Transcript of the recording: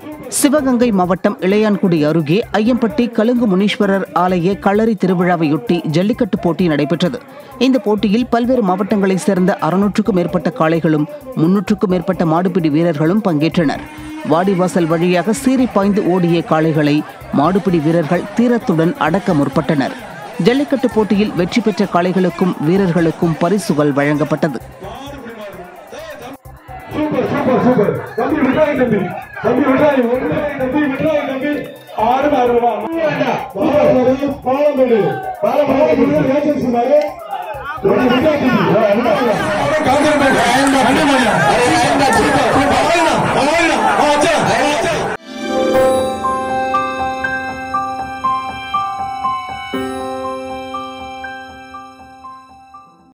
சிவகங்கை மாவட்டம் இளையான்குடி அருகே ஐயம்பட்டி கலுங்கு முனீஸ்வரர் ஆலய களரி திருவிழாவையொட்டி ஜல்லிக்கட்டு போட்டி நடைபெற்றது இந்த போட்டியில் பல்வேறு மாவட்டங்களைச் சேர்ந்த அறுநூற்றுக்கும் மேற்பட்ட காளைகளும் முன்னூற்றுக்கும் மேற்பட்ட மாடுபிடி வீரர்களும் பங்கேற்றனர் வாடிவாசல் வழியாக சீறி பாய்ந்து ஓடிய காளைகளை மாடுபிடி வீரர்கள் தீரத்துடன் அடக்க முற்பட்டனர் ஜல்லிக்கட்டு போட்டியில் வெற்றி பெற்ற காளைகளுக்கும் வீரர்களுக்கும் பரிசுகள் வழங்கப்பட்டது சூப்பர் சூப்பர் சூப்பர் தம்பி விட்டாய் தம்பி தம்பி விட்டாய் விட்டாய் தம்பி விட்டாய் தம்பி ஆறு ஆறு ரூபா பாலம் பாலம் பாலம் ரேஷன் சொன்னாரு விட்டாய் தம்பி